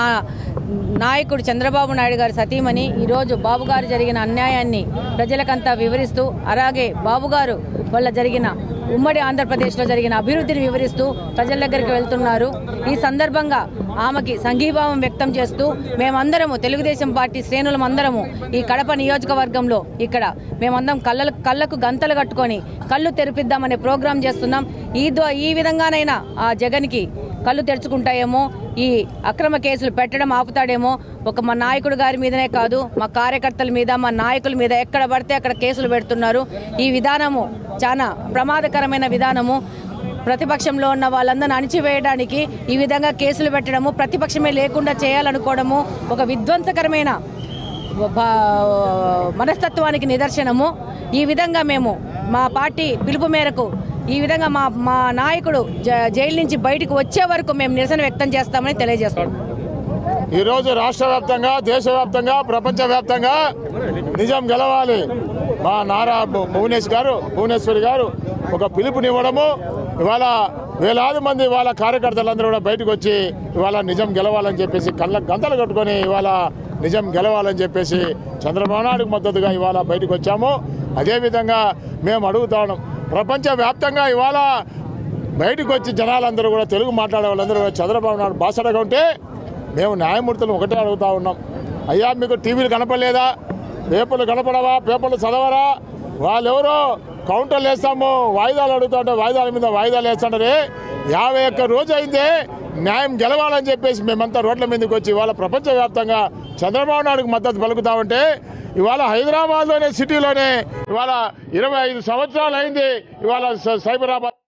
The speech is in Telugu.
మా నాయకుడు చంద్రబాబు నాయుడు గారి సతీమణి ఈరోజు బాబు గారు జరిగిన అన్యాయాన్ని ప్రజలకంతా వివరిస్తూ అలాగే బాబు గారు వల్ల జరిగిన ఉమ్మడి ఆంధ్రప్రదేశ్లో జరిగిన అభివృద్ధిని వివరిస్తూ ప్రజల దగ్గరికి వెళ్తున్నారు ఈ సందర్భంగా ఆమెకి సంఘీభావం వ్యక్తం చేస్తూ మేమందరము తెలుగుదేశం పార్టీ శ్రేణులం అందరము ఈ కడప నియోజకవర్గంలో ఇక్కడ మేమందరం కళ్ళకు కళ్ళకు గంతలు కట్టుకొని కళ్ళు తెరిపిద్దామనే ప్రోగ్రాం చేస్తున్నాం ఈ దో- ఈ విధంగానైనా ఆ జగన్కి కళ్ళు తెరుచుకుంటాయేమో ఈ అక్రమ కేసులు పెట్టడం ఆపుతాడేమో ఒక మా నాయకుడు గారి మీదనే కాదు మా కార్యకర్తల మీద మా నాయకుల మీద ఎక్కడ పడితే అక్కడ కేసులు పెడుతున్నారు ఈ విధానము చాలా ప్రమాదకరమైన విధానము ప్రతిపక్షంలో ఉన్న వాళ్ళందరిని అణిచివేయడానికి ఈ విధంగా కేసులు పెట్టడము ప్రతిపక్షమే లేకుండా చేయాలనుకోవడము ఒక విధ్వంసకరమైన బా- మనస్తత్వానికి నిదర్శనము ఈ విధంగా మేము మా పార్టీ పిలుపు మేరకు ఈ విధంగా మా మా నాయకుడు జ- జైలు నుంచి బయటకు వచ్చే వరకు మేము నిరసన వ్యక్తం చేస్తామని తెలియజేస్తాం ఈరోజు రాష్ట్ర వ్యాప్తంగా దేశవ్యాప్తంగా ప్రపంచవ్యాప్తంగా నిజం గెలవాలి మా నారా భు- భువనేష్ గారు భువనేశ్వరి గారు ఒక పిలుపునివ్వడము ఇవాళ వేలాది మంది వాళ్ళ కార్యకర్తలందరూ కూడా బయటకు వచ్చి ఇవాళ నిజం గెలవాలని చెప్పేసి కళ్ళ గంతలు కట్టుకొని ఇవాళ నిజం గెలవాలని చెప్పేసి చంద్రబాబు నాయుడుకు మద్దతుగా ఇవాళ బయటకు వచ్చాము అదేవిధంగా మేము అడుగుతాను ప్రపంచ వ్యాప్తంగా ఇవాళ బయటకు వచ్చి జనాలందరూ కూడా తెలుగు మాట్లాడే వాళ్ళందరూ కూడా చంద్రబాబు నాయుడు బాసడగా ఉంటే మేము న్యాయమూర్తులు ఒకటే అడుగుతా ఉన్నాం అయ్యా మీకు టీవీలు కనపడలేదా పేపర్లు కనపడవా పేపర్లు చదవరా వాళ్ళెవరో కౌంటర్లు వేస్తాము వాయిదాలు అడుగుతుంటే వాయిదాల మీద వాయిదాలు వేస్తుంటారే యాభై ఒక్క రోజు అయిందే న్యాయం గెలవాలని చెప్పేసి మేమంతా రోడ్ల మీదకి వచ్చి ఇవాళ ప్రపంచవ్యాప్తంగా చంద్రబాబు నాయుడుకు మద్దతు పలుకుతామంటే ఇవాళ హైదరాబాద్లోనే సిటీలోనే ఇవాళ ఇరవై ఐదు సంవత్సరాలు అయింది ఇవాళ స- సైబరాబాద్